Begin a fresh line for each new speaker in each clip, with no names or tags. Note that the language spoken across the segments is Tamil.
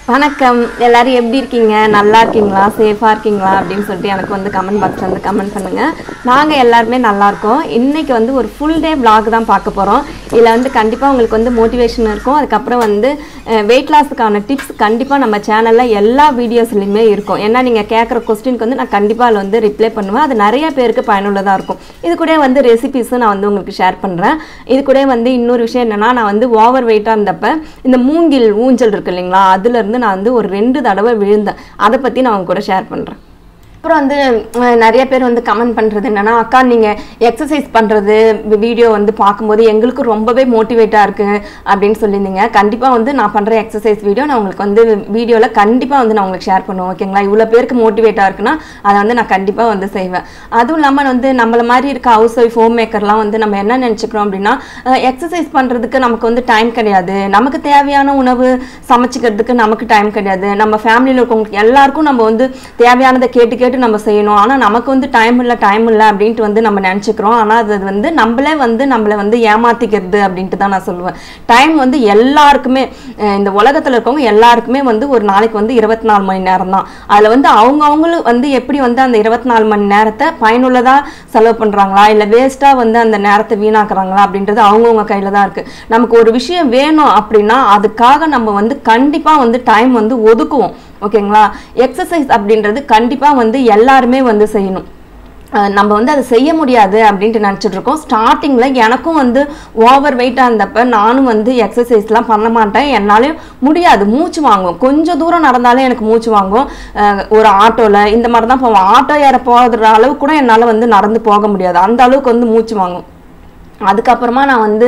வணக்கம் எல்லாரும் எப்படி இருக்கீங்க நல்லா இருக்கீங்களா சேஃபாக இருக்கீங்களா அப்படின்னு சொல்லிட்டு எனக்கு வந்து கமெண்ட் பாக்ஸில் வந்து கமெண்ட் பண்ணுங்கள் நாங்கள் எல்லாருமே நல்லா இருக்கோம் இன்னைக்கு வந்து ஒரு ஃபுல் டே vlog தான் பார்க்க போகிறோம் இதில் வந்து கண்டிப்பாக உங்களுக்கு வந்து மோட்டிவேஷன் இருக்கும் அதுக்கப்புறம் வந்து வெயிட் லாஸுக்கான டிப்ஸ் கண்டிப்பாக நம்ம சேனலில் எல்லா வீடியோஸ்லையுமே இருக்கும் ஏன்னா நீங்கள் கேட்குற கொஸ்டினுக்கு வந்து நான் கண்டிப்பாக அதில் வந்து ரிப்ளை பண்ணுவேன் அது நிறைய பேருக்கு பயனுள்ளதாக இருக்கும் இது கூட வந்து ரெசிபிஸும் நான் வந்து உங்களுக்கு ஷேர் பண்ணுறேன் இது கூட வந்து இன்னொரு விஷயம் என்னென்னா நான் வந்து ஓவர் வெயிட்டாக இருந்தப்ப இந்த மூங்கில் ஊஞ்சல் இருக்கு இல்லைங்களா அதுலேருந்து நான் வந்து ஒரு ரெண்டு தடவை விழுந்தேன் அதை பற்றி நான் உங்க கூட ஷேர் பண்ணுறேன் அப்புறம் வந்து அஹ், நிறைய பேர் வந்து கமெண்ட் பண்ணுறது என்னன்னா அக்கா நீங்கள் எக்ஸசைஸ் பண்ணுறது வீடியோ வந்து பார்க்கும்போது எங்களுக்கு ரொம்பவே மோட்டிவேட்டாக இருக்குது அப்படின்னு சொல்லியிருந்தீங்க கண்டிப்பாக வந்து நான் பண்ணுற எக்ஸசைஸ் வீடியோ நான் உங்களுக்கு வந்து வீடியோவில் கண்டிப்பாக வந்து நான் உங்களுக்கு ஷேர் பண்ணுவேன் ஓகேங்களா இவ்வளோ பேருக்கு மோட்டிவேட்டாக இருக்குன்னா அதை வந்து நான் கண்டிப்பாக வந்து செய்வேன் அதுவும் இல்லாமல் வந்து நம்மள மாதிரி இருக்க ஹவுஸ் ஒய்ஃப் ஹோம் மேக்கர்லாம் வந்து நம்ம என்ன நினச்சிக்கிறோம் அப்படின்னா எக்ஸசைஸ் பண்ணுறதுக்கு நமக்கு வந்து டைம் கிடையாது நமக்கு தேவையான உணவு சமைச்சிக்கிறதுக்கு நமக்கு டைம் கிடையாது நம்ம ஃபேமிலியில் இருக்கவங்களுக்கு எல்லாருக்கும் நம்ம வந்து தேவையானதை கேட்டு கேட்டு நம்ம செய்யணும் ஆனால் நமக்கு வந்து டைம் இல்லை டைம் இல்லை அப்படின்ட்டு வந்து நம்ம நினச்சிக்கிறோம் ஆனால் அது வந்து நம்மளே வந்து நம்மளை வந்து ஏமாத்திக்கிறது அப்படின்ட்டு தான் நான் சொல்லுவேன் டைம் வந்து எல்லாருக்குமே அஹ் இந்த உலகத்தில் இருக்கவங்க எல்லாருக்குமே வந்து ஒரு நாளைக்கு வந்து இருபத்தி நாலு மணி நேரம் தான் அதில் வந்து அவங்கவுங்களும் வந்து எப்படி வந்து அந்த இருபத்தி நாலு மணி நேரத்தை பயனுள்ளதாக செலவு பண்ணுறாங்களா இல்லை வேஸ்ட்டாக வந்து அந்த நேரத்தை வீணாக்குறாங்களா அப்படின்றது அவங்கவுங்க கையில் தான் இருக்குது நமக்கு ஒரு விஷயம் வேணும் அப்படின்னா அதுக்காக நம்ம வந்து கண்டிப்பாக வந்து டைம் வந்து ஒதுக்குவோம் ஓகேங்களா எக்ஸசைஸ் அப்படின்றது கண்டிப்பாக வந்து எல்லாருமே வந்து செய்யணும் அஹ் நம்ம வந்து அதை செய்ய முடியாது அப்படின்ட்டு நினச்சிட்டு இருக்கோம் ஸ்டார்டிங்கில் எனக்கும் வந்து ஓவர் வெயிட்டாக இருந்தப்ப நானும் வந்து எக்ஸசைஸ்லாம் பண்ண மாட்டேன் என்னாலையும் முடியாது மூச்சு வாங்கும் கொஞ்சம் தூரம் நடந்தாலே எனக்கு மூச்சு வாங்கும் அஹ் ஒரு ஆட்டோவில் இந்த மாதிரி தான் போவோம் ஆட்டோ ஏற போகிற அளவு கூட என்னால் வந்து நடந்து போக முடியாது அந்த அளவுக்கு வந்து மூச்சு வாங்கும் அதுக்கப்புறமா நான் வந்து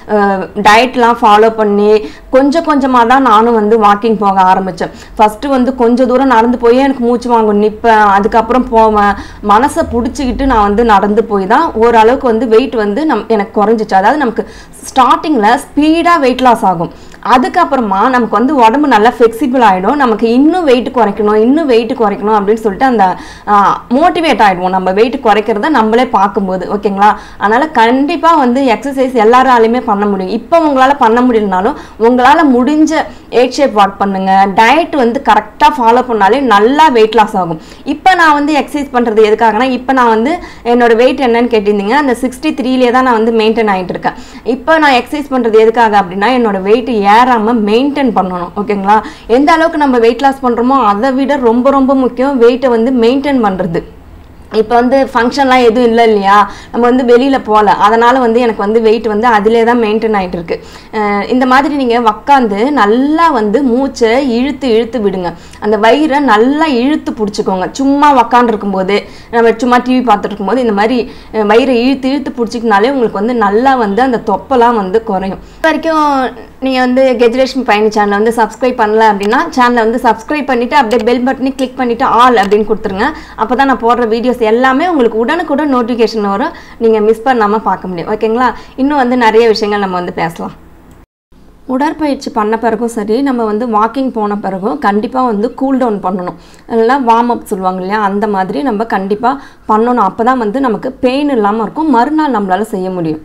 டயட்லாம் ஃபாலோ பண்ணி கொஞ்சம் கொஞ்சமாக தான் நானும் வந்து வாக்கிங் போக ஆரம்பித்தேன் ஃபஸ்ட்டு வந்து கொஞ்சம் தூரம் நடந்து போய் எனக்கு மூச்சு வாங்கும் நிற்பேன் அதுக்கப்புறம் போவேன் மனசை பிடிச்சிக்கிட்டு நான் வந்து நடந்து போய் தான் ஓரளவுக்கு வந்து வெயிட் வந்து நம் எனக்கு குறைஞ்சிச்சு அதாவது நமக்கு ஸ்டார்டிங்கில் ஸ்பீடாக வெயிட் லாஸ் ஆகும் அதுக்கப்புறமா நமக்கு வந்து உடம்பு நல்லா ஃப்ளெக்சிபிள் ஆகிடும் நமக்கு இன்னும் வெயிட் குறைக்கணும் இன்னும் வெயிட் குறைக்கணும் அப்படின்னு சொல்லிட்டு அந்த மோட்டிவேட் ஆகிடுவோம் நம்ம வெயிட் குறைக்கிறத நம்மளே பார்க்கும்போது ஓகேங்களா அதனால் கண்டிப்பாக வந்து எக்ஸசைஸ் எல்லாராலையுமே பண்ண முடியும் இப்போ உங்களால் பண்ண முடியலனாலும் உங்களால் முடிஞ்ச எயிட் ஷேப் வாக் பண்ணுங்க டயட் வந்து கரெக்டாக ஃபாலோ பண்ணாலே நல்லா வெயிட் லாஸ் ஆகும் இப்போ நான் வந்து எக்ஸசைஸ் பண்ணுறது எதுக்காகனா இப்போ நான் வந்து என்னோட வெயிட் என்னன்னு கேட்டிருந்தீங்க அந்த சிக்ஸ்டி த்ரீலே தான் நான் வந்து மெயின்டைன் ஆகிட்டு இருக்கேன் இப்போ நான் எக்ஸசைஸ் பண்ணுறது எதுக்காக அப்படின்னா என்னோட வெயிட் ஏறாமல் மெயின்டைன் பண்ணணும் ஓகேங்களா எந்த அளவுக்கு நம்ம வெயிட் லாஸ் பண்ணுறோமோ அதை விட ரொம்ப ரொம்ப முக்கியம் வெயிட்டை வந்து மெயின்டைன் பண்ணுறது இப்போ வந்து ஃபங்க்ஷன்லாம் எதுவும் இல்லை இல்லையா நம்ம வந்து வெளியில் போகல அதனால் வந்து எனக்கு வந்து வெயிட் வந்து அதிலே தான் மெயின்டைன் ஆகிட்டு இருக்கு அஹ் இந்த மாதிரி நீங்கள் உக்காந்து நல்லா வந்து மூச்சை இழுத்து இழுத்து விடுங்க அந்த வயிறை நல்லா இழுத்து பிடிச்சிக்கோங்க சும்மா உக்காண்டிருக்கும் போது நம்ம சும்மா டிவி பார்த்துட்டு இருக்கும்போது இந்த மாதிரி அஹ் வயிறை இழுத்து இழுத்து பிடிச்சிக்கினாலே உங்களுக்கு வந்து நல்லா வந்து அந்த தொப்பெல்லாம் வந்து குறையும் இது வரைக்கும் நீங்கள் வந்து கெஜுலேஷன் பயணி சேனலை வந்து சப்ஸ்கிரைப் பண்ணல அப்படின்னா சேனலை வந்து சப்ஸ்கிரைப் பண்ணிவிட்டு அப்படியே பெல் பட்டனி கிளிக் பண்ணிவிட்டு ஆல் அப்படின்னு கொடுத்துருங்க அப்போ தான் நான் போடுற வீடியோஸ் எல்லாமே உங்களுக்கு உடனுக்குடன் நோட்டிஃபிகேஷன் வரும் நீங்கள் மிஸ் பண்ணாமல் பார்க்க முடியும் ஓகேங்களா இன்னும் வந்து நிறைய விஷயங்கள் நம்ம வந்து பேசலாம் உடற்பயிற்சி பண்ண பிறகும் சரி நம்ம வந்து வாக்கிங் போன பிறகும் கண்டிப்பாக வந்து கூல் டவுன் பண்ணணும் இல்லைனா வார்ம் அப் சொல்லுவாங்க இல்லையா அந்த மாதிரி நம்ம கண்டிப்பாக பண்ணணும் அப்போ தான் வந்து நமக்கு பெயின் இல்லாமல் இருக்கும் மறுநாள் நம்மளால் செய்ய முடியும்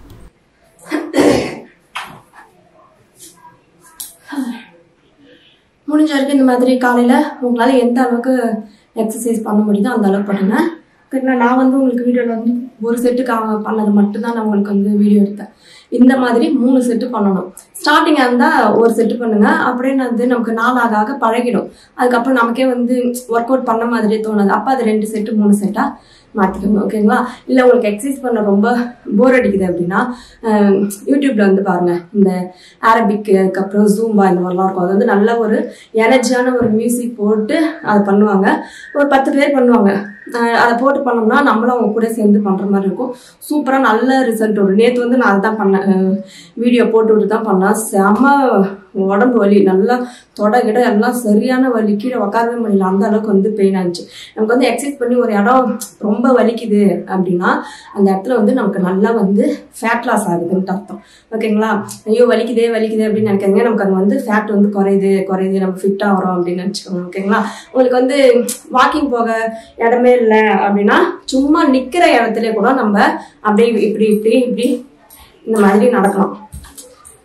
முடிஞ்ச வரைக்கும் இந்த மாதிரி காலையில் உங்களால் எந்த அளவுக்கு எக்ஸசைஸ் பண்ண முடியுதோ அந்த அளவுக்கு பண்ணுங்க சரிங்களா நான் வந்து உங்களுக்கு வீடியோவில் வந்து ஒரு செட்டு கா பண்ணது மட்டும்தான் நான் உங்களுக்கு வந்து வீடியோ எடுத்தேன் இந்த மாதிரி மூணு செட்டு பண்ணணும் ஸ்டார்டிங்காக இருந்தால் ஒரு செட்டு பண்ணுங்க அப்படியே வந்து நமக்கு நாள் ஆக ஆக பழகிடும் அதுக்கப்புறம் நமக்கே வந்து ஒர்க் அவுட் பண்ண மாதிரியே தோணுது அப்போ அது ரெண்டு செட்டு மூணு செட்டாக மாற்றிக்கோங்க ஓகேங்களா இல்லை உங்களுக்கு எக்ஸசைஸ் பண்ண ரொம்ப போர் அடிக்குது அப்படின்னா அஹ், யூடியூப்ல வந்து பாருங்க இந்த அரபிக் அதுக்கப்புறம் ஜூம்பா இந்த மாதிரிலாம் இருக்கும் அது வந்து நல்ல ஒரு எனர்ஜியான ஒரு மியூசிக் போட்டு அதை பண்ணுவாங்க ஒரு பத்து பேர் பண்ணுவாங்க அஹ், அதை போட்டு பண்ணோம்னா நம்மளும் அவங்க கூட சேர்ந்து பண்ற மாதிரி இருக்கும் சூப்பராக நல்ல ரிசல்ட் வரும் நேற்று வந்து நான் அதுதான் பண்ணேன் வீடியோ போட்டு விட்டு தான் பண்ணேன் செம்ம உடம்பு வலி நல்லா தொட கிட எல்லாம் சரியான வலி கீழே உட்காரவே முடியல அந்த அளவுக்கு வந்து பெயின் ஆச்சு நமக்கு வந்து எக்ஸசைஸ் பண்ணி ஒரு இடம் ரொம்ப வலிக்குது அப்படின்னா அந்த இடத்துல வந்து நமக்கு நல்லா வந்து ஃபேட் லாஸ் ஆகுதுன்ட்டு அர்த்தம் ஓகேங்களா ஐயோ வலிக்குதே வலிக்குதே அப்படின்னு நினைக்காதீங்க நமக்கு அது வந்து ஃபேட் வந்து குறையுது குறையுது நம்ம ஃபிட் ஆகிறோம் அப்படின்னு நினச்சிக்கோங்க ஓகேங்களா உங்களுக்கு வந்து வாக்கிங் போக இடமே இல்லை அப்படின்னா சும்மா நிற்கிற இடத்துல கூட நம்ம அப்படியே இப்படி இப்படி இப்படி இந்த மாதிரி நடக்கலாம்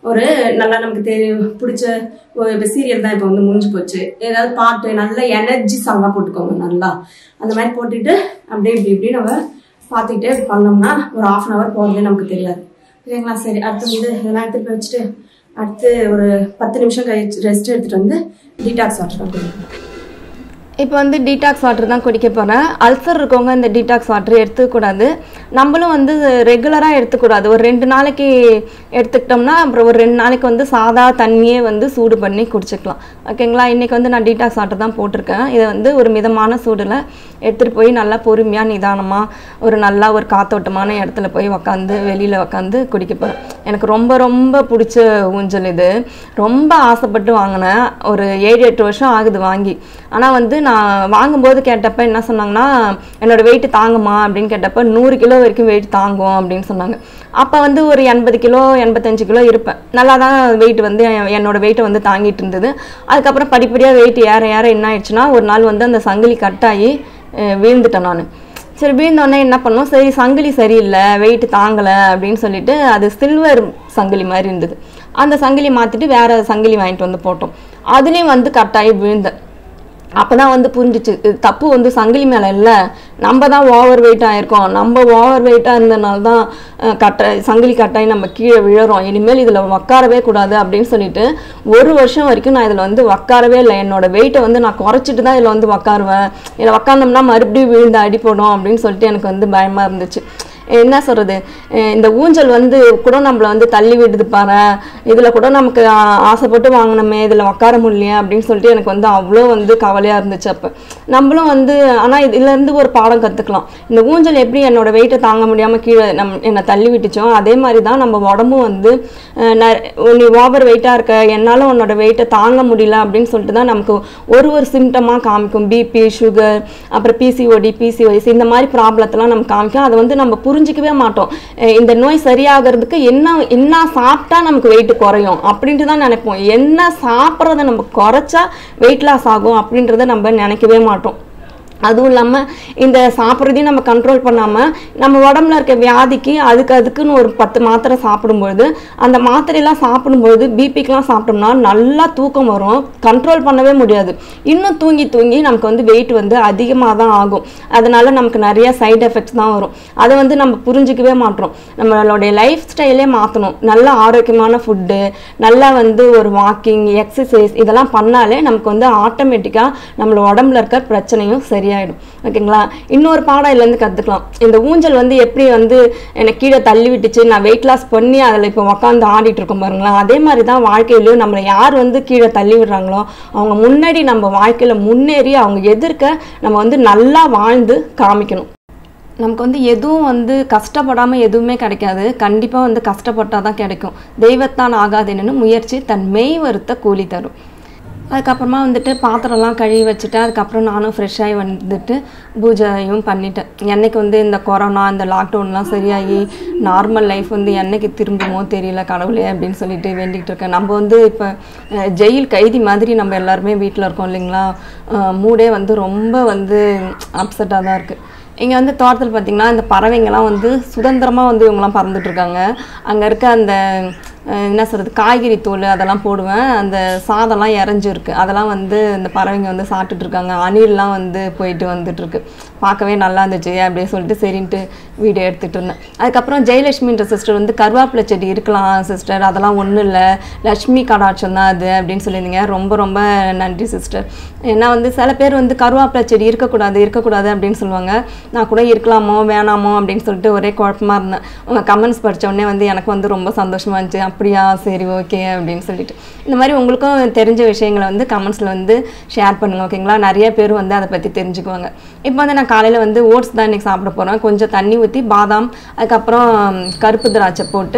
ஒரு நல்லா நமக்கு தெரி பிடிச்ச ஒரு சீரியல் தான் இப்போ வந்து முடிஞ்சு போச்சு ஏதாவது பாட்டு நல்ல எனர்ஜி சாங்காக போட்டுக்கோங்க நல்லா அந்த மாதிரி போட்டுட்டு அப்படியே இப்படி இப்படி நம்ம பார்த்துக்கிட்டே பண்ணோம்னா ஒரு ஆஃப் அன் ஹவர் போகிறதே நமக்கு தெரியாது சரிங்களா சரி அடுத்து வந்து இதெல்லாம் எடுத்துட்டு போய் வச்சுட்டு அடுத்து ஒரு பத்து நிமிஷம் கழிச்சு ரெஸ்ட் எடுத்துட்டு வந்து டீடாக்ஸ் வாட்டர் தான் குடிக்கணும்
இப்போ வந்து டீடாக்ஸ் வாட்டர் தான் குடிக்க போகிறேன் அல்சர் இருக்கவங்க இந்த டீடாக்ஸ் வாட்டர் எடுத்துக்கூடாது நம்மளும் வந்து ரெகுலராக எடுத்துக்கூடாது ஒரு ரெண்டு நாளைக்கு எடுத்துக்கிட்டோம்னா அப்புறம் ஒரு ரெண்டு நாளைக்கு வந்து சாதா தண்ணியே வந்து சூடு பண்ணி குடிச்சிக்கலாம் ஓகேங்களா இன்றைக்கி வந்து நான் டீடாக்ஸ் வாட்டர் தான் போட்டிருக்கேன் இதை வந்து ஒரு மிதமான சூடில் எடுத்துகிட்டு போய் நல்லா பொறுமையாக நிதானமாக ஒரு நல்லா ஒரு காத்தோட்டமான இடத்துல போய் உக்காந்து வெளியில் உக்காந்து குடிக்க போகிறேன் எனக்கு ரொம்ப ரொம்ப பிடிச்ச ஊஞ்சல் இது ரொம்ப ஆசைப்பட்டு வாங்கினேன் ஒரு ஏழு எட்டு வருஷம் ஆகுது வாங்கி ஆனால் வந்து நான் வாங்கும்போது கேட்டப்ப என்ன சொன்னாங்கன்னா என்னோட வெயிட் தாங்குமா அப்படின்னு கேட்டப்ப நூறு கிலோ வரைக்கும் வெயிட் தாங்கும் அப்படின்னு சொன்னாங்க அப்போ வந்து ஒரு எண்பது கிலோ எண்பத்தஞ்சு கிலோ இருப்பேன் நல்லா தான் வெயிட் வந்து என்- என்னோட வெயிட்டை வந்து தாங்கிட்டு இருந்தது அதுக்கப்புறம் படிப்படியாக வெயிட் ஏற ஏற என்ன ஆயிடுச்சுன்னா ஒரு நாள் வந்து அந்த சங்கிலி கட்டாகி அஹ், வீழ்ந்துட்டேன் நான் சரி வீழ்ந்தோடனே என்ன பண்ணோம் சரி சங்கிலி சரியில்லை வெயிட் தாங்கலை அப்படின்னு சொல்லிட்டு அது சில்வர் சங்கிலி மாதிரி இருந்தது அந்த சங்கிலி மாற்றிட்டு வேற சங்கிலி வாங்கிட்டு வந்து போட்டோம் அதுலேயும் வந்து கட்டாயி விழுந்தேன் அப்பதான் வந்து புரிஞ்சிச்சு இது தப்பு வந்து சங்கிலி மேல இல்ல நம்ம தான் ஓவர் வெயிட் ஆயிருக்கோம் நம்ம ஓவர் வெயிட்டா இருந்தனால தான் அஹ், கட்டை சங்கிலி கட்டாயி நம்ம கீழே விழுறோம் இனிமேல் இதுல உட்காரவே கூடாது அப்படின்னு சொல்லிட்டு ஒரு வருஷம் வரைக்கும் நான் இதுல வந்து உட்காரவே இல்லை என்னோட வெயிட்டை வந்து நான் குறைச்சிட்டு தான் இதுல வந்து உட்காருவேன் இதில் உட்காந்தோம்னா மறுபடியும் விழுந்து அடிப்படும் அப்படின்னு சொல்லிட்டு எனக்கு வந்து பயமா இருந்துச்சு என்ன சொல்றது அஹ் இந்த ஊஞ்சல் வந்து கூட நம்மள வந்து தள்ளி விடுது பாரு இதுல கூட நமக்கு ஆ- ஆசைப்பட்டு வாங்கினோமே இதுல உட்கார முடியலையே அப்படின்னு சொல்லிட்டு எனக்கு வந்து அவ்வளோ வந்து கவலையா இருந்துச்சு அப்ப நம்மளும் வந்து ஆனா இதுல இருந்து ஒரு பாடம் கத்துக்கலாம் இந்த ஊஞ்சல் எப்படி என்னோட வெயிட்டை தாங்க முடியாம கீழே நம் என்னை தள்ளி விட்டுச்சோ அதே மாதிரி தான் நம்ம உடம்பும் வந்து அஹ் ந- நீ ஓவர் வெயிட்டா இருக்க என்னால உன்னோட வெயிட்டை தாங்க முடியல அப்படின்னு சொல்லிட்டு தான் நமக்கு ஒரு ஒரு சிம்டமாக காமிக்கும் பிபி சுகர் அப்புறம் பிசிஓடி பிசிஓஎஸ் இந்த மாதிரி ப்ராப்ளத்தெல்லாம் நமக்கு காமிக்கும் அதை வந்து நம்ம புரிஞ்சிக்கவே மாட்டோம் அஹ் இந்த நோய் சரியாகிறதுக்கு என்ன என்ன சாப்பிட்டா நமக்கு வெயிட் குறையும் அப்படின்ட்டு தான் நினைப்போம் என்ன சாப்பிட்றத நம்ம குறைச்சா வெயிட் லாஸ் ஆகும் அப்படின்றத நம்ம நினைக்கவே மாட்டோம் அதுவும் இல்லாமல் இந்த சாப்பிட்றதையும் நம்ம கண்ட்ரோல் பண்ணாமல் நம்ம உடம்புல இருக்க வியாதிக்கு அதுக்கு அதுக்குன்னு ஒரு பத்து மாத்திரை சாப்பிடும்பொழுது அந்த மாத்திரையெல்லாம் சாப்பிடும்பொழுது பிபிக்கெலாம் சாப்பிட்டோம்னா நல்லா தூக்கம் வரும் கண்ட்ரோல் பண்ணவே முடியாது இன்னும் தூங்கி தூங்கி நமக்கு வந்து வெயிட் வந்து அதிகமாக தான் ஆகும் அதனால நமக்கு நிறைய சைடு எஃபெக்ட்ஸ் தான் வரும் அதை வந்து நம்ம புரிஞ்சிக்கவே மாட்டோம் நம்மளுடைய லைஃப் ஸ்டைலே மாற்றணும் நல்ல ஆரோக்கியமான ஃபுட்டு நல்லா வந்து ஒரு வாக்கிங் எக்ஸசைஸ் இதெல்லாம் பண்ணாலே நமக்கு வந்து ஆட்டோமேட்டிக்காக நம்மள உடம்புல இருக்க பிரச்சனையும் சரியாயிடும் ஓகேங்களா இன்னொரு பாடம் இதுலேருந்து கற்றுக்கலாம் இந்த ஊஞ்சல் வந்து எப்படி வந்து என்னை கீழே தள்ளி விட்டுச்சு நான் வெயிட் லாஸ் பண்ணி அதில் இப்போ உக்காந்து ஆடிட்டு இருக்கோம் பாருங்களேன் அதே மாதிரி தான் வாழ்க்கையிலையும் நம்மளை யார் வந்து கீழே தள்ளி விடுறாங்களோ அவங்க முன்னாடி நம்ம வாழ்க்கையில் முன்னேறி அவங்க எதிர்க்க நம்ம வந்து நல்லா வாழ்ந்து காமிக்கணும் நமக்கு வந்து எதுவும் வந்து கஷ்டப்படாமல் எதுவுமே கிடைக்காது கண்டிப்பாக வந்து கஷ்டப்பட்டால் தான் கிடைக்கும் தெய்வத்தான் ஆகாதுன்னு முயற்சி தன் மெய் வருத்த கூலி தரும் அதுக்கப்புறமா வந்துட்டு பாத்திரம்லாம் கழுவி வச்சுட்டு அதுக்கப்புறம் நானும் ஃப்ரெஷ்ஷாகி வந்துட்டு பூஜையும் பண்ணிட்டேன் என்னைக்கு வந்து இந்த கொரோனா இந்த லாக்டவுன்லாம் சரியாகி நார்மல் லைஃப் வந்து என்னைக்கு திரும்புமோ தெரியல கடவுளே அப்படின்னு சொல்லிட்டு வேண்டிகிட்டு இருக்கேன் நம்ம வந்து இப்போ ஜெயில் கைதி மாதிரி நம்ம எல்லாருமே வீட்டில் இருக்கோம் இல்லைங்களா மூடே வந்து ரொம்ப வந்து அப்செட்டாக தான் இருக்குது இங்கே வந்து தோட்டத்தில் பார்த்தீங்கன்னா இந்த பறவைங்கெல்லாம் வந்து சுதந்திரமாக வந்து இவங்கெல்லாம் பறந்துட்டு இருக்காங்க அங்கே இருக்க அந்த அஹ், என்ன சொல்கிறது காய்கறி தூள் அதெல்லாம் போடுவேன் அந்த சாதம்லாம் இறஞ்சிருக்கு அதெல்லாம் வந்து இந்த பறவைங்க வந்து சாப்பிட்டுட்டு இருக்காங்க அணில்லாம் வந்து போயிட்டு வந்துட்டு இருக்கு பார்க்கவே நல்லா இருந்துச்சு அப்படியே சொல்லிட்டு சரின்ட்டு வீடியோ எடுத்துகிட்டு இருந்தேன் அதுக்கப்புறம் ஜெயலட்சுமின்ற சிஸ்டர் வந்து கருவேப்பிலை செடி இருக்கலாம் சிஸ்டர் அதெல்லாம் ஒன்றும் இல்லை லக்ஷ்மி கடாட்சம் தான் அது அப்படின்னு சொல்லியிருந்தீங்க ரொம்ப ரொம்ப நன்றி சிஸ்டர் ஏன்னா வந்து சில பேர் வந்து கருவேப்பிலை செடி இருக்கக்கூடாது இருக்கக்கூடாது அப்படின்னு சொல்லுவாங்க நான் கூட இருக்கலாமோ வேணாமோ அப்படின்னு சொல்லிட்டு ஒரே குழப்பமா இருந்தேன் உங்கள் கமெண்ட்ஸ் படிச்ச உடனே வந்து எனக்கு வந்து ரொம்ப சந்தோஷமா இருந்துச்சு அப்படியா சரி ஓகே அப்படின்னு சொல்லிட்டு இந்த மாதிரி உங்களுக்கும் தெரிஞ்ச விஷயங்களை வந்து கமெண்ட்ஸில் வந்து ஷேர் பண்ணுங்க ஓகேங்களா நிறைய பேர் வந்து அதை பற்றி தெரிஞ்சுக்குவாங்க இப்போ வந்து நான் காலையில் வந்து ஓட்ஸ் தான் இன்னைக்கு சாப்பிட போகிறேன் கொஞ்சம் தண்ணி ஊற்றி பாதாம் அதுக்கப்புறம் கருப்பு திராட்சை போட்டு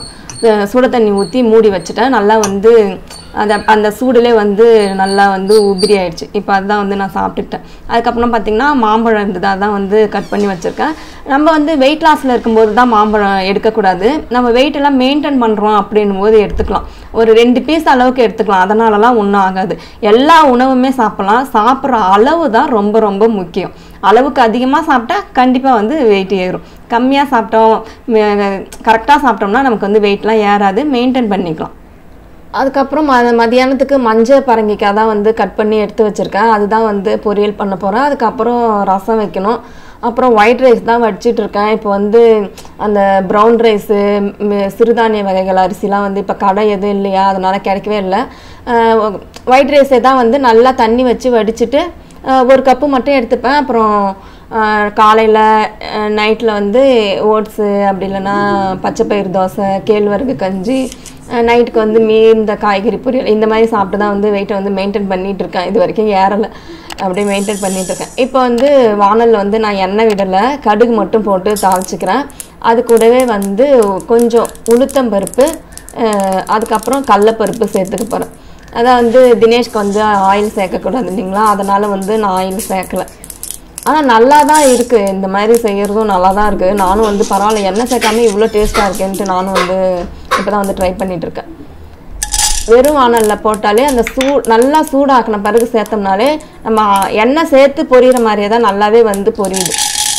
அஹ் சுட தண்ணி ஊற்றி மூடி வச்சுட்டேன் நல்லா வந்து அந்த அந்த சூடுலே வந்து நல்லா வந்து உதிரி ஆயிடுச்சு இப்போ அதுதான் வந்து நான் சாப்பிட்டுட்டேன் அதுக்கப்புறம் பார்த்தீங்கன்னா மாம்பழம் இருந்தது அதான் வந்து கட் பண்ணி வச்சுருக்கேன் நம்ம வந்து வெயிட் லாஸில் இருக்கும்போது தான் மாம்பழம் எடுக்கக்கூடாது நம்ம weight எல்லாம் மெயின்டைன் பண்ணுறோம் அப்படின்னும் போது எடுத்துக்கலாம் ஒரு ரெண்டு பீஸ் அளவுக்கு எடுத்துக்கலாம் அதனாலலாம் ஒன்றும் ஆகாது எல்லா உணவுமே சாப்பிடலாம் சாப்பிட்ற அளவு தான் ரொம்ப ரொம்ப முக்கியம் அளவுக்கு அதிகமாக சாப்பிட்டா கண்டிப்பாக வந்து வெயிட் ஏறும் கம்மியாக சாப்பிட்டோம் கரெக்டாக சாப்பிட்டோம்னா நமக்கு வந்து வெயிட்லாம் ஏறாது மெயின்டைன் பண்ணிக்கலாம் அதுக்கப்புறம் ம மதியானத்துக்கு மஞ்சள் பரங்கிக்காய் தான் வந்து கட் பண்ணி எடுத்து வச்சுருக்கேன் அதுதான் வந்து பொரியல் பண்ண போகிறேன் அதுக்கப்புறம் ரசம் வைக்கணும் அப்புறம் ஒயிட் ரைஸ் தான் வடிச்சிட்டு இருக்கேன் இப்போ வந்து அந்த ப்ரௌன் ரைஸு சிறுதானிய வகைகள் அரிசிலாம் வந்து இப்போ கடை எதுவும் இல்லையா அதனால் கிடைக்கவே இல்லை ஒயிட் ரைஸை தான் வந்து நல்லா தண்ணி வச்சு வடிச்சிட்டு அஹ், ஒரு கப்பு மட்டும் எடுத்துப்பேன் அப்புறம் காலையில் நைட்டில் வந்து ஓட்ஸு அப்படி இல்லைன்னா பச்சைப்பயிறு தோசை கேழ்வரகு கஞ்சி நைட்டுக்கு வந்து மீந்த காய்கறி பொரியல் இந்த மாதிரி சாப்பிட்டு தான் வந்து வெயிட்டை வந்து மெயின்டைன் பண்ணிட்டு இருக்கேன் இது வரைக்கும் ஏறலை அப்படியே மெயின்டைன் பண்ணிட்டு இருக்கேன் இப்போ வந்து வானலில் வந்து நான் எண்ணெய் விடலை கடுகு மட்டும் போட்டு தாளிச்சிக்கிறேன் அது கூடவே வந்து கொஞ்சம் உளுத்தம்பருப்பு அஹ், அதுக்கப்புறம் கடலப்பருப்பு சேர்த்துக்க போகிறேன் அதான் வந்து தினேஷ்க்கு வந்து ஆயில் சேர்க்கக்கூடாது இல்லைங்களா அதனால் வந்து நான் ஆயில் சேர்க்கலை ஆனால் நல்லா தான் இருக்குது இந்த மாதிரி செய்கிறதும் நல்லா தான் இருக்குது நானும் வந்து பரவாயில்ல எண்ணெய் சேர்க்காம இவ்வளோ டேஸ்ட்டாக இருக்கேன்ட்டு நானும் வந்து இப்போ தான் வந்து ட்ரை பண்ணிட்டு இருக்கேன் வெறும் வானலில் போட்டாலே அந்த சூ நல்லா சூடாக்கின பிறகு சேர்த்தோம்னாலே நம்ம எண்ணெய் சேர்த்து பொரியிற மாதிரியே தான் நல்லாவே வந்து பொரியுது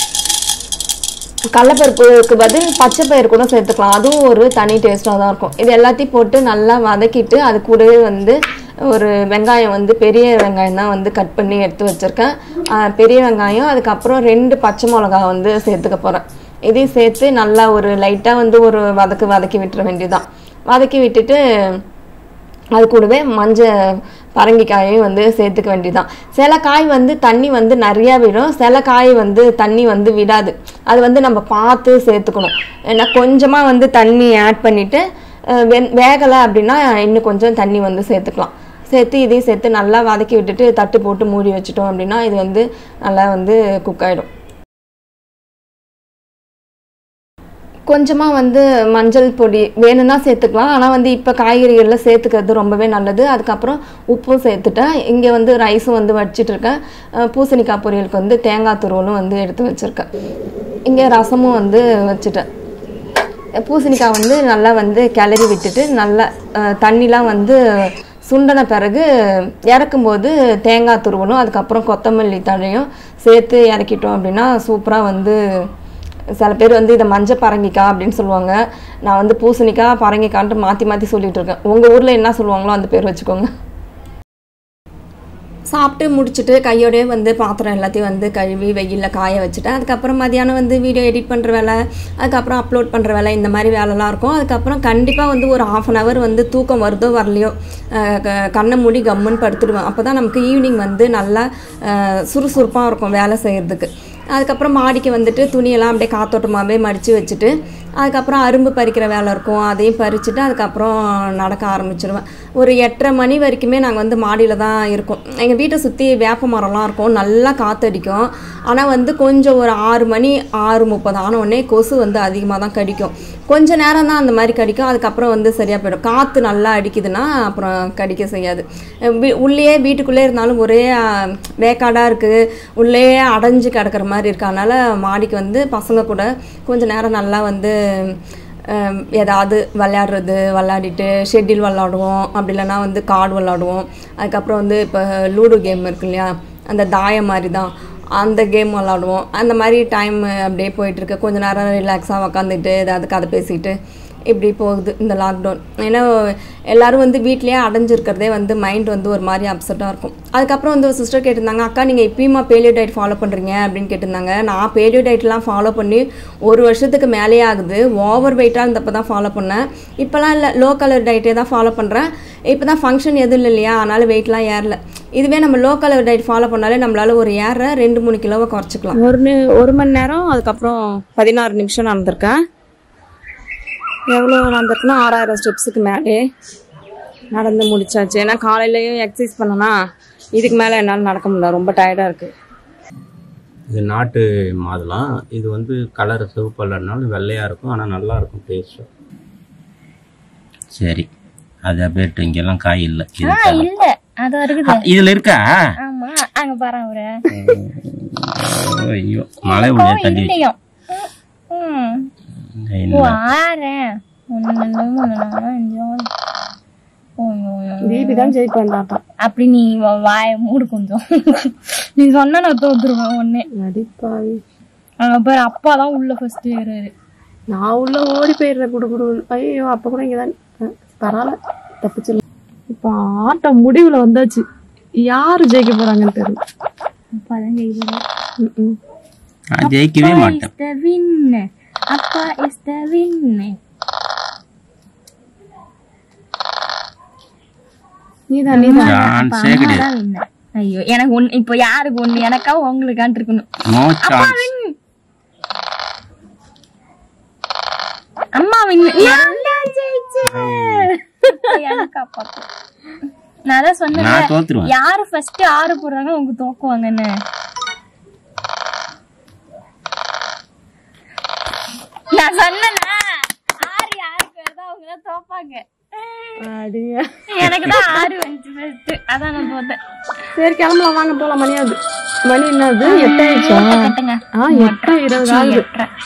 கடலப்பருப்புக்கு பதில் பச்சை பயிர் கூட சேர்த்துக்கலாம் அதுவும் ஒரு தனி டேஸ்ட்டாக தான் இருக்கும் இது எல்லாத்தையும் போட்டு நல்லா வதக்கிட்டு அது கூடவே வந்து ஒரு வெங்காயம் வந்து பெரிய வெங்காயம் தான் வந்து கட் பண்ணி எடுத்து வச்சுருக்கேன் பெரிய வெங்காயம் அதுக்கப்புறம் ரெண்டு பச்சை மிளகா வந்து சேர்த்துக்க போகிறேன் இதையும் சேர்த்து நல்லா ஒரு லைட்டாக வந்து ஒரு வதக்கு வதக்கி விட்டுற வேண்டியதுதான் வதக்கி விட்டுட்டு அது கூடவே மஞ்சள் பரங்கிக்காயையும் வந்து சேர்த்துக்க வேண்டியதுதான் சில காய் வந்து தண்ணி வந்து நிறையா விடும் சில காய் வந்து தண்ணி வந்து விடாது அது வந்து நம்ம பார்த்து சேர்த்துக்கணும் ஏன்னா கொஞ்சமாக வந்து தண்ணி ஆட் பண்ணிவிட்டு வெ வேகலை அப்படின்னா இன்னும் கொஞ்சம் தண்ணி வந்து சேர்த்துக்கலாம் சேர்த்து இதையும் சேர்த்து நல்லா வதக்கி விட்டுட்டு தட்டு போட்டு மூடி வச்சிட்டோம் அப்படின்னா இது வந்து நல்லா வந்து குக் ஆகிடும் கொஞ்சமாக வந்து மஞ்சள் பொடி வேணும்னா சேர்த்துக்கலாம் ஆனால் வந்து இப்போ காய்கறிகளில் சேர்த்துக்கிறது ரொம்பவே நல்லது அதுக்கப்புறம் உப்பும் சேர்த்துட்டேன் இங்கே வந்து ரைஸும் வந்து வடிச்சிட்டு இருக்கேன் அஹ் பூசணிக்காய் பொரியலுக்கு வந்து தேங்காய் துருவலும் வந்து எடுத்து வச்சுருக்கேன் இங்கே ரசமும் வந்து வச்சுட்டேன் பூசணிக்காய் வந்து நல்லா வந்து கிளறி விட்டுட்டு நல்லா அஹ், தண்ணிலாம் வந்து சுண்டன பிறகு இறக்கும்போது தேங்காய் துருவலும் அதுக்கப்புறம் கொத்தமல்லி தழையும் சேர்த்து இறக்கிட்டோம் அப்படின்னா சூப்பராக வந்து சில பேர் வந்து இதை மஞ்சள் பரங்கிக்காய் அப்படின்னு சொல்லுவாங்க நான் வந்து பூசணிக்காய் பரங்கிக்கான்ட்டு மாற்றி மாற்றி சொல்லிட்டு இருக்கேன் உங்கள் ஊரில் என்ன சொல்லுவாங்களோ அந்த பேர் வச்சுக்கோங்க சாப்பிட்டு முடிச்சுட்டு கையோடயே வந்து பாத்திரம் எல்லாத்தையும் வந்து கழுவி வெயிலில் காய வச்சுட்டேன் அதுக்கப்புறம் மதியானம் வந்து வீடியோ எடிட் பண்ணுற வேலை அதுக்கப்புறம் அப்லோட் பண்ணுற வேலை இந்த மாதிரி வேலைலாம் இருக்கும் அதுக்கப்புறம் கண்டிப்பாக வந்து ஒரு ஆஃப் அன் ஹவர் வந்து தூக்கம் வருதோ வரலையோ அஹ் க- கண்ணை மூடி கம்முன்னு படுத்துடுவேன் அப்போ தான் நமக்கு ஈவினிங் வந்து நல்லா சுறுசுறுப்பாக இருக்கும் வேலை செய்கிறதுக்கு அதுக்கப்புறம் மாடிக்கு வந்துட்டு துணியெல்லாம் அப்படியே காத்தோட்டமாகவே மடித்து வச்சுட்டு அதுக்கப்புறம் அரும்பு பறிக்கிற வேலை இருக்கும் அதையும் பறிச்சுட்டு அதுக்கப்புறம் நடக்க ஆரம்பிச்சிடுவேன் ஒரு எட்டரை மணி வரைக்குமே நாங்கள் வந்து மாடியில் தான் இருக்கோம் எங்கள் வீட்டை சுற்றி வேப்ப மரம்லாம் இருக்கும் நல்லா காற்றடிக்கும் ஆனால் வந்து கொஞ்சம் ஒரு ஆறு மணி ஆறு முப்பது ஆன உடனே கொசு வந்து அதிகமாக தான் கடிக்கும் கொஞ்ச நேரம் தான் அந்த மாதிரி கடிக்கும் அதுக்கப்புறம் வந்து சரியாக போயிடும் காற்று நல்லா அடிக்குதுன்னா அப்புறம் கடிக்க செய்யாது அஹ் வீ- உள்ளேயே வீட்டுக்குள்ளே இருந்தாலும் ஒரே அஹ், வேக்காடாக இருக்குது உள்ளே அடைஞ்சு கிடக்கிற மாதிரி இருக்கறனால மாடிக்கு வந்து பசங்க கூட கொஞ்ச நேரம் நல்லா வந்து அஹ், ஏதாவது விளையாடுறது விளையாடிட்டு ஷெட்டில் விளாடுவோம் அப்படி இல்லைன்னா வந்து கார்டு விளாடுவோம் அதுக்கப்புறம் வந்து இப்போ லூடோ கேம் இருக்கு இல்லையா அந்த தாயம் மாதிரி தான் அந்த கேம் விளாடுவோம் அந்த மாதிரி டைம் அப்படியே போயிட்டுருக்கு கொஞ்ச நேரம் ரிலாக்ஸாக உக்காந்துட்டு ஏதாவது கதை பேசிட்டு இப்படி போகுது இந்த லாக்டவுன் ஏன்னா எல்லாரும் வந்து வீட்லேயே அடைஞ்சிருக்கிறதே வந்து மைண்ட் வந்து ஒரு மாதிரி அப்செட்டாக இருக்கும் அதுக்கப்புறம் வந்து ஒரு சிஸ்டர் கேட்டிருந்தாங்க அக்கா நீங்கள் இப்பயுமா பேலியோ டயட் ஃபாலோ பண்ணுறீங்க அப்படின்னு கேட்டிருந்தாங்க நான் பேலியோ டயட்லாம் ஃபாலோ பண்ணி ஒரு வருஷத்துக்கு மேலேயே ஆகுது ஓவர் வெயிட்டாக இருந்தப்போ தான் ஃபாலோ பண்ணேன் இப்போலாம் இல்லை லோ கலர் டயட்டே தான் ஃபாலோ பண்ணுறேன் இப்போ தான் ஃபங்க்ஷன் எதுவும் இல்லை இல்லையா அதனால் வெயிட்லாம் ஏறல இதுவே நம்ம லோ கலர் டயட் ஃபாலோ பண்ணாலே நம்மளால ஒரு ஏற ரெண்டு மூணு கிலோவை குறைச்சிக்கலாம் ஒரு நி- ஒரு மணி நேரம் அதுக்கப்புறம் பதினாறு நிமிஷம் நடந்திருக்கேன் எவ்வளோ நடந்திருக்குன்னா ஆறாயிரம் ஸ்டெப்ஸுக்கு மேலே நடந்து முடிச்சாச்சு ஏன்னா காலையிலயும் எக்ஸசைஸ் பண்ணனா இதுக்கு மேலே என்னால் நடக்க முடியல ரொம்ப டயர்டாக இருக்குது
இது நாட்டு மாதுளம் இது வந்து கலர் சிவப்பு இல்லைனாலும் வெள்ளையாக இருக்கும் ஆனால் நல்லா இருக்கும் டேஸ்ட்டு சரி அது அப்படியே இங்கெல்லாம் காய் இல்லை
இல்ல அது இருக்குது
இதில் இருக்கா
ஆமா அங்க பாருங்க ஒரு
ஐயோ மழை விழுந்து தள்ளி
இல்லையும் ம் ஓ
என்ன
ஆறேன் ஒன்று ரெண்டு மூணு நாலு அஞ்சு ஆறு
தீபி தான் ஜெயிப்பான் தாத்தா
அப்படி நீ வா- வாயை மூடு கொஞ்சம் நீ சொன்னா நான் தோத்துருவேன் ஒன்னே
நடிப்பாவி
அங்க பாரு அப்பா தான் உள்ள ஃபர்ஸ்ட் ஏறாரு
நான் உள்ள ஓடி போயிடுறேன் குடு குடு ஐயோ அப்ப கூட இங்கதான் அஹ், பரவாயில்ல தப்பிச்சிடலாம் இப்ப ஆட்டம் முடிவுல வந்தாச்சு யாரு ஜெயிக்க போறாங்கன்னு தெரியல
அப்பா தான் ஜெயிக்கிறாரு
ம், ம்.
நான் ஜெயிக்கவே மாட்டேன்
இஸ் த வின் அப்பா இஸ் த வின்
நீதான் நீதான்
சான்ஸே கிடையாது
ஐயோ எனக்கு ஒண்ணு இப்போ யாருக்கு ஒண்ணு எனக்கா உங்களுக்கான் இருக்கணும்
நோ சான்ஸ்
அம்மா வின் நான் தான் ஜெயிச்சேன் எனக்கு அப்பா நான் தான் சொன்னேன்
நான் தோத்துருவேன்
யாரு ஃபர்ஸ்ட் ஆறு போடுறாங்க அவங்க தோக்குவாங்கன்னு நான் சொன்னேனா ஆறு யாருக்கு வருதோ அவங்க தான் தோப்பாங்க
அடிங்க
எனக்கு தான் ஆறு வந்துச்சு ஃபர்ஸ்ட் அதான் நான் தோத்தேன்
சரி கிளம்பலாம் வாங்க போலாம் மணியாவது மணி என்னது எட்டு ஆயிடுச்சா
கட்டுங்க
ஆ எட்டு இருபது ஆகுது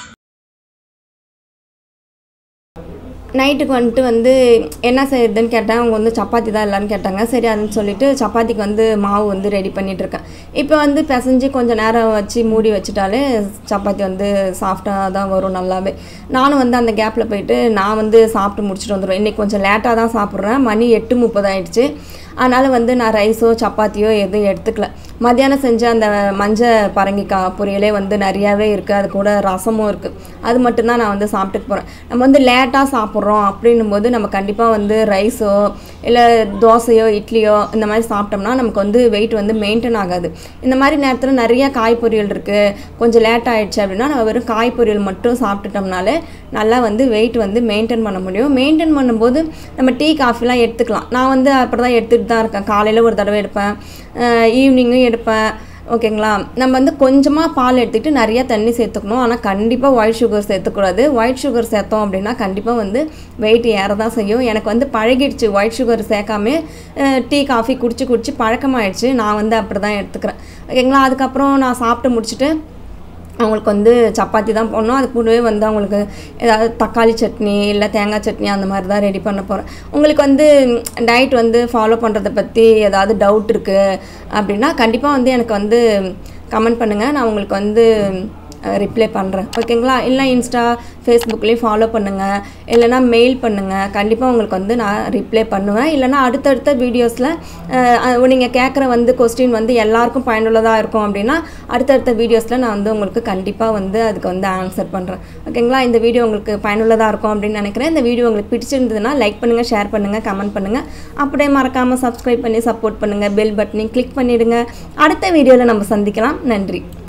நைட்டுக்கு வந்துட்டு வந்து என்ன செய்யறதுன்னு கேட்டேன் அவங்க வந்து சப்பாத்தி தான் இல்லைன்னு கேட்டாங்க சரி அதுன்னு சொல்லிட்டு சப்பாத்திக்கு வந்து மாவு வந்து ரெடி பண்ணிட்டு இருக்கேன் இப்போ வந்து பிசைஞ்சு கொஞ்சம் நேரம் வச்சு மூடி வச்சுட்டாலே சப்பாத்தி வந்து சாஃப்டாக தான் வரும் நல்லாவே நானும் வந்து அந்த கேப்பில் போயிட்டு நான் வந்து சாப்பிட்டு முடிச்சுட்டு வந்துடுவேன் இன்றைக்கி கொஞ்சம் லேட்டாக தான் சாப்பிட்றேன் மணி எட்டு முப்பது ஆயிடுச்சு அதனால் வந்து நான் ரைஸோ சப்பாத்தியோ எதுவும் எடுத்துக்கல மத்தியானம் செஞ்ச அந்த மஞ்சள் பரங்கிக்காய் பொரியலே வந்து நிறையாவே இருக்குது அது கூட ரசமும் இருக்குது அது மட்டும்தான் நான் வந்து சாப்பிட்டுக்க போகிறேன் நம்ம வந்து லேட்டாக சாப்பிட்றோம் அப்படின்னும் போது நம்ம கண்டிப்பாக வந்து ரைஸோ இல்லை தோசையோ இட்லியோ இந்த மாதிரி சாப்பிட்டோம்னா நமக்கு வந்து வெயிட் வந்து மெயின்டைன் ஆகாது இந்த மாதிரி நேரத்தில் நிறைய காய் பொரியல் இருக்குது கொஞ்சம் லேட் ஆயிடுச்சு அப்படின்னா நம்ம வெறும் காய் பொரியல் மட்டும் சாப்பிட்டுட்டோம்னாலே நல்லா வந்து வெயிட் வந்து மெயின்டைன் பண்ண முடியும் மெயின்டைன் பண்ணும்போது நம்ம டீ காஃபிலாம் எடுத்துக்கலாம் நான் வந்து அப்படி தான் எடுத்துகிட்டு தான் இருக்கேன் காலையில் ஒரு தடவை எடுப்பேன் ஈவினிங்கும் எடுப்பேன் ஓகேங்களா நம்ம வந்து கொஞ்சமாக பால் எடுத்துக்கிட்டு நிறைய தண்ணி சேர்த்துக்கணும் ஆனால் கண்டிப்பாக ஒயிட் சுகர் சேர்த்துக்கூடாது ஒயிட் சுகர் சேர்த்தோம் அப்படின்னா கண்டிப்பாக வந்து வெயிட் ஏற தான் செய்யும் எனக்கு வந்து பழகிடுச்சு ஒயிட் சுகர் சேர்க்காம டீ காஃபி குடிச்சு குடிச்சு பழக்கமாயிடுச்சு நான் வந்து அப்படி தான் எடுத்துக்கிறேன் ஓகேங்களா அதுக்கப்புறம் நான் சாப்பிட்டு முடிச்சுட்டு அவங்களுக்கு வந்து சப்பாத்தி தான் போடணும் அது கூடவே வந்து அவங்களுக்கு ஏதாவது தக்காளி சட்னி இல்லை தேங்காய் சட்னி அந்த மாதிரி தான் ரெடி பண்ண போகிறேன் உங்களுக்கு வந்து டயட் வந்து ஃபாலோ பண்ணுறதை பற்றி ஏதாவது டவுட் இருக்குது அப்படின்னா கண்டிப்பாக வந்து எனக்கு வந்து கமெண்ட் பண்ணுங்கள் நான் உங்களுக்கு வந்து ரிப்ளை பண்ணுறேன் ஓகேங்களா இல்லை இன்ஸ்டா ஃபேஸ்புக்லேயும் ஃபாலோ பண்ணுங்கள் இல்லைனா மெயில் பண்ணுங்கள் கண்டிப்பாக உங்களுக்கு வந்து நான் ரிப்ளை பண்ணுவேன் இல்லைனா அடுத்தடுத்த வீடியோஸில் நீங்கள் கேட்குற வந்து கொஸ்டின் வந்து எல்லாருக்கும் பயனுள்ளதாக இருக்கும் அப்படின்னா அடுத்தடுத்த வீடியோஸில் நான் வந்து உங்களுக்கு கண்டிப்பாக வந்து அதுக்கு வந்து ஆன்சர் பண்ணுறேன் ஓகேங்களா இந்த வீடியோ உங்களுக்கு பயனுள்ளதாக இருக்கும் அப்படின்னு நினைக்கிறேன் இந்த வீடியோ உங்களுக்கு பிடிச்சிருந்ததுன்னா லைக் பண்ணுங்கள் ஷேர் பண்ணுங்கள் கமெண்ட் பண்ணுங்கள் அப்படியே மறக்காமல் சப்ஸ்கிரைப் பண்ணி சப்போர்ட் பண்ணுங்கள் பெல் பட்டனையும் கிளிக் பண்ணிவிடுங்க அடுத்த வீடியோவில் நம்ம சந்திக்கலாம் நன்றி